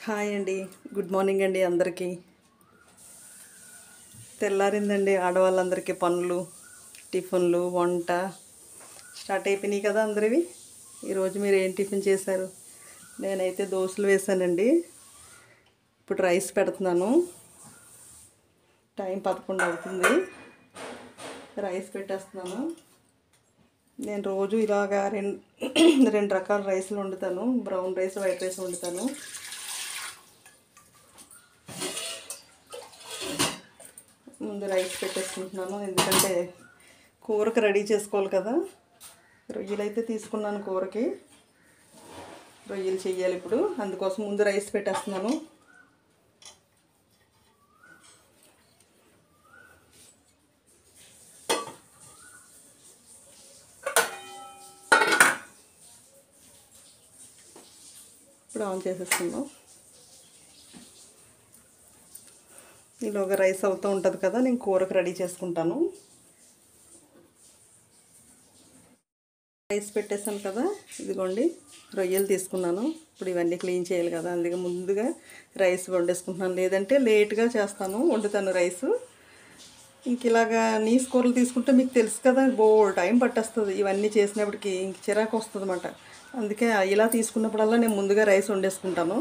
hi అండి good morning అండి అందరికీ తెల్లారిందండి ఆడవాళ్ళందరికీ పనులు టిఫిన్లు వంట స్టార్ట్ అయిపోయినాయి కదా అందరివి ఈరోజు మీరు ఏం టిఫిన్ చేశారు నేనైతే దోశలు వేసానండి ఇప్పుడు రైస్ పెడుతున్నాను టైం పదకొండు అవుతుంది రైస్ పెట్టేస్తున్నాను నేను రోజు ఇలాగా రెండు రెండు రకాల రైస్లు వండుతాను బ్రౌన్ రైస్ వైట్ రైస్ వండుతాను ముందు రైస్ పెట్టేసుకుంటున్నాను ఎందుకంటే కూరకు రెడీ చేసుకోవాలి కదా రొయ్యలు అయితే తీసుకున్నాను కూరకి రొయ్యలు చెయ్యాలి ఇప్పుడు అందుకోసం ముందు రైస్ పెట్టేస్తున్నాను ఇప్పుడు ఆన్ చేసేస్తున్నాం ఈలోగా రైస్ అవుతూ ఉంటుంది కదా నేను కూరకు రెడీ చేసుకుంటాను రైస్ పెట్టేసాను కదా ఇదిగోండి రొయ్యలు తీసుకున్నాను ఇప్పుడు ఇవన్నీ క్లీన్ చేయాలి కదా అందుకే ముందుగా రైస్ వండేసుకుంటున్నాను లేదంటే లేట్గా చేస్తాను వండుతాను రైస్ ఇంక ఇలాగా నీస్ కూరలు తీసుకుంటే మీకు తెలుసు కదా బో టైం పట్టేస్తుంది ఇవన్నీ చేసినప్పటికి ఇంక చిరాకు వస్తుంది అన్నమాట అందుకే ఇలా తీసుకున్నప్పుడల్లా నేను ముందుగా రైస్ వండేసుకుంటాను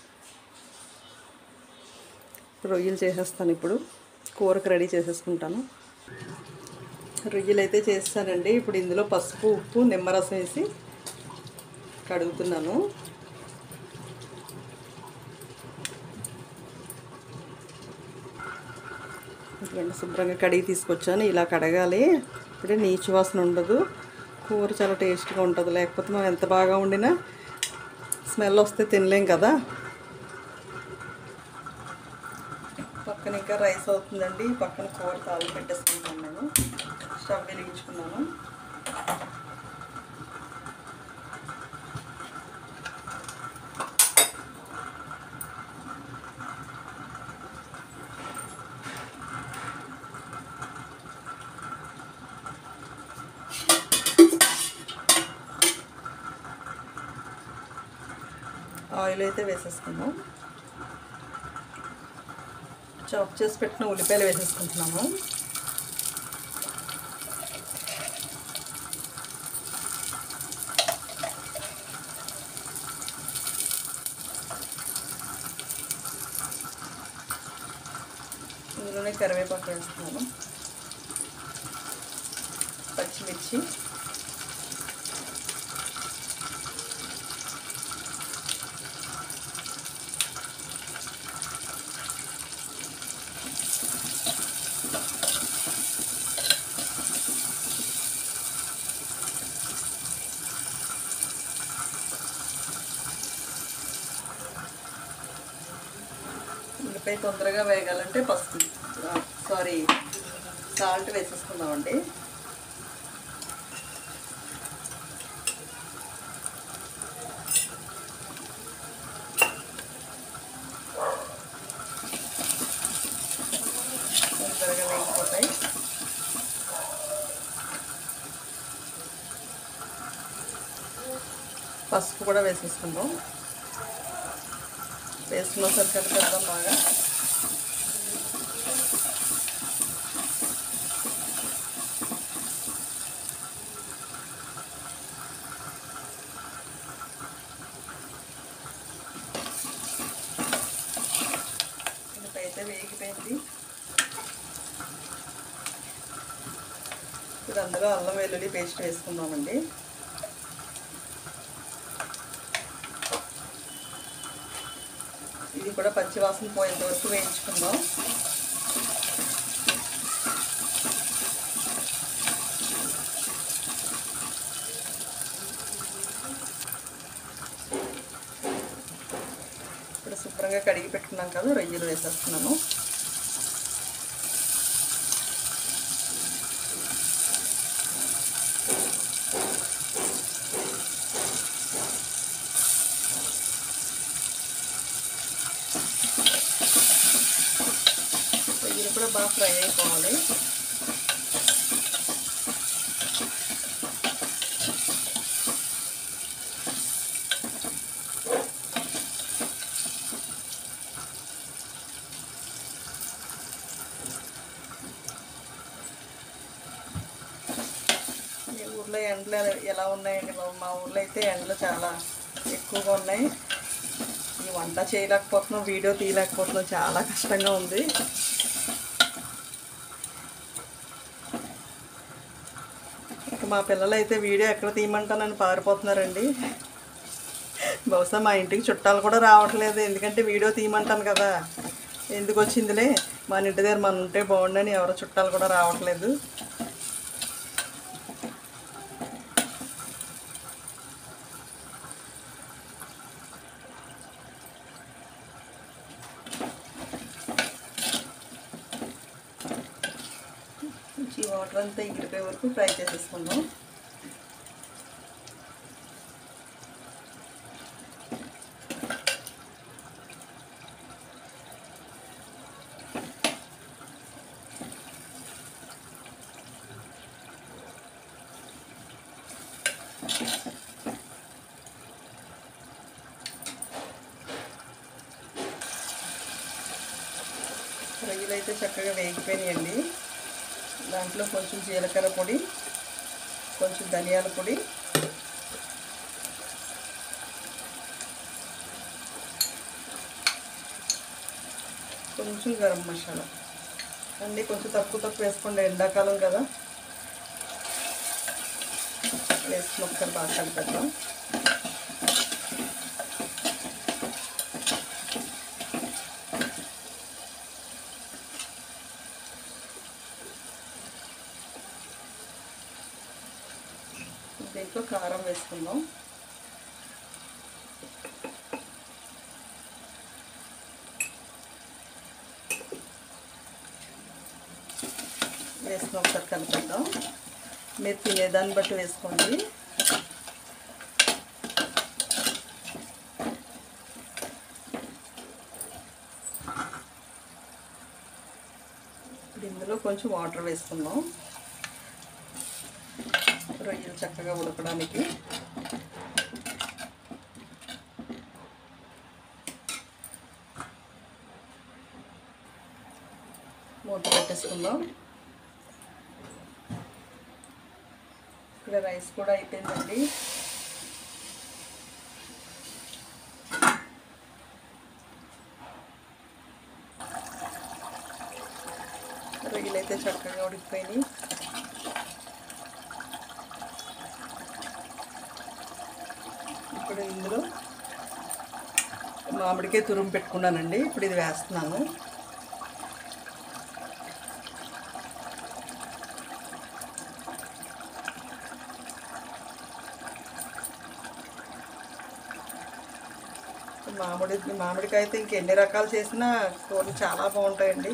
రొయ్యలు చేసేస్తాను ఇప్పుడు కూరకు రెడీ చేసేసుకుంటాను రొయ్యలు అయితే చేస్తానండి ఇప్పుడు ఇందులో పసుపు ఉప్పు నిమ్మరసం వేసి కడుగుతున్నాను ఇదిగోండి శుభ్రంగా కడిగి తీసుకొచ్చాను ఇలా కడగాలి ఇప్పుడే నీచు వాసన ఉండదు కూర చాలా టేస్ట్గా ఉంటుంది లేకపోతే మనం ఎంత బాగా వండినా స్మెల్ వస్తే తినలేం కదా పక్కన ఇంకా రైస్ అవుతుందండి పక్కన కూర తాళ్ళు పెట్టేసుకుంటాను నేను స్టవ్ వెలిగించుకున్నాను ఆయిల్ అయితే వేసేసుకున్నాం చాప్ చేసి పెట్టిన ఉల్లిపాయలు వేసేసుకుంటున్నాము ఇందులోనే కరివేపాకు వేస్తున్నాను పచ్చిమిర్చి ఉల్లిపాయ తొందరగా వేగాలంటే పసుపు సారీ సాల్ట్ వేసేసుకుందామండి తొందరగా వేగిపోతాయి పసుపు కూడా వేసేసుకుందాం వేసుకున్న సరి కలిపేద్దాం బాగా అయితే వేగిపోయింది ఇప్పుడు అందులో అల్లం వెల్లుల్లి పేస్ట్ వేసుకుందామండి ఇది కూడా పచ్చివాసన పోయేంత వరకు వేయించుకుందాం ఇప్పుడు శుభ్రంగా కడిగి పెట్టుకున్నాం కదా రొయ్యలు వేసేస్తున్నాను రొయ్యలు కూడా బాగా ఫ్రై అయిపోవాలి ఎండలు ఎలా- ఎలా ఉన్నాయండి బాబు మా ఊర్లో అయితే ఎండలు చాలా ఎక్కువగా ఉన్నాయి ఈ వంట చేయలేకపోతున్నాం వీడియో తీయలేకపోతున్నాం చాలా కష్టంగా ఉంది ఇక మా పిల్లలు అయితే వీడియో ఎక్కడ తీయమంటానని పారిపోతున్నారండి బహుశా మా ఇంటికి చుట్టాలు కూడా రావట్లేదు ఎందుకంటే వీడియో తీయమంటాను కదా ఎందుకు వచ్చిందిలే మన ఇంటి దగ్గర మనం ఉంటే బాగుండని ఎవరో చుట్టాలు కూడా రావట్లేదు ఈ వాటర్ అంతా ఎగిరిపోయే వరకు ఫ్రై చేసేసుకుందాం రొయ్యలు అయితే చక్కగా వేగిపోయినాయండి దాంట్లో కొంచెం జీలకర్ర పొడి కొంచెం ధనియాల పొడి కొంచెం గరం మసాలా అన్నీ కొంచెం తక్కువ తక్కువ వేసుకోండి ఎండాకాలం కదా వేసుకుని ఒకసారి బాగా కలిపేద్దాం దీంట్లో కారం వేసుకుందాం వేసుకుని ఒకసారి కలిపేద్దాం మీరు తినేదాన్ని బట్టి వేసుకోండి ఇప్పుడు ఇందులో కొంచెం వాటర్ వేసుకుందాం రొయ్యలు చక్కగా ఉడకడానికి మూత పెట్టేసుకుందాం ఇక్కడ రైస్ కూడా అయిపోయిందండి రొయ్యలు అయితే చక్కగా ఉడికిపోయినాయి ఇప్పుడు ఇందులో మామిడికాయ తురుము పెట్టుకున్నానండి ఇప్పుడు ఇది వేస్తున్నాను మామిడి మామిడికాయ అయితే ఇంకెన్ని రకాలు చేసినా కూరలు చాలా బాగుంటాయండి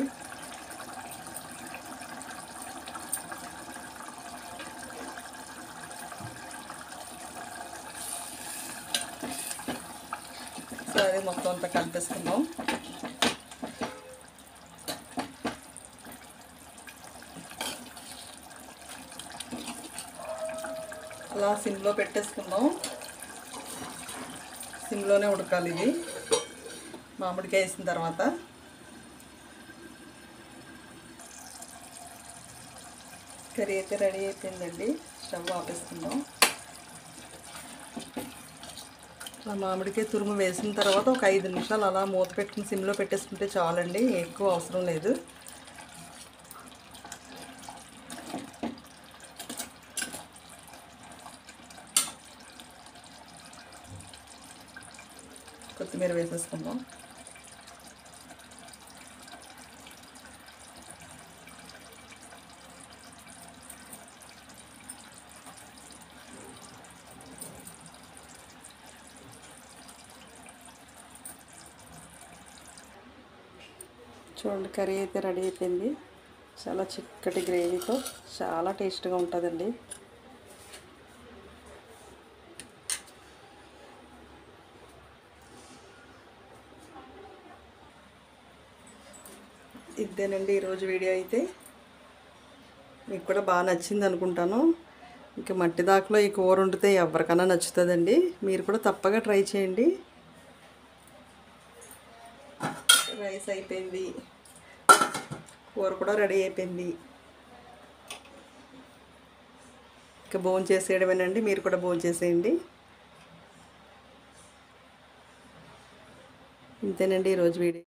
సరే మొత్తం అంతా కలిపేసుకుందాం అలా సిమ్లో పెట్టేసుకుందాం సిమ్లోనే ఉడకాలి ఇది మామిడికాయ వేసిన తర్వాత కర్రీ అయితే రెడీ అయిపోయిందండి స్టవ్ ఆపేసుకుందాం ఆ మామిడికాయ తురుము వేసిన తర్వాత ఒక ఐదు నిమిషాలు అలా మూత పెట్టుకుని సిమ్లో పెట్టేసుకుంటే చాలండి ఎక్కువ అవసరం లేదు కొత్తిమీర వేసేసుకుందాం చూడండి కర్రీ అయితే రెడీ అయిపోయింది చాలా చిక్కటి గ్రేవీతో చాలా టేస్ట్గా ఉంటుందండి ఇదేనండి ఈరోజు వీడియో అయితే మీకు కూడా బాగా నచ్చింది అనుకుంటాను ఇంకా మట్టి దాకలో ఈ కూర వండితే ఎవరికైనా నచ్చుతుందండి మీరు కూడా తప్పగా ట్రై చేయండి రైస్ అయిపోయింది కూర కూడా రెడీ అయిపోయింది ఇంకా భోజనం చేసేయడమేనండి మీరు కూడా భోజనం చేసేయండి ఇంతేనండి ఈరోజు వీడియో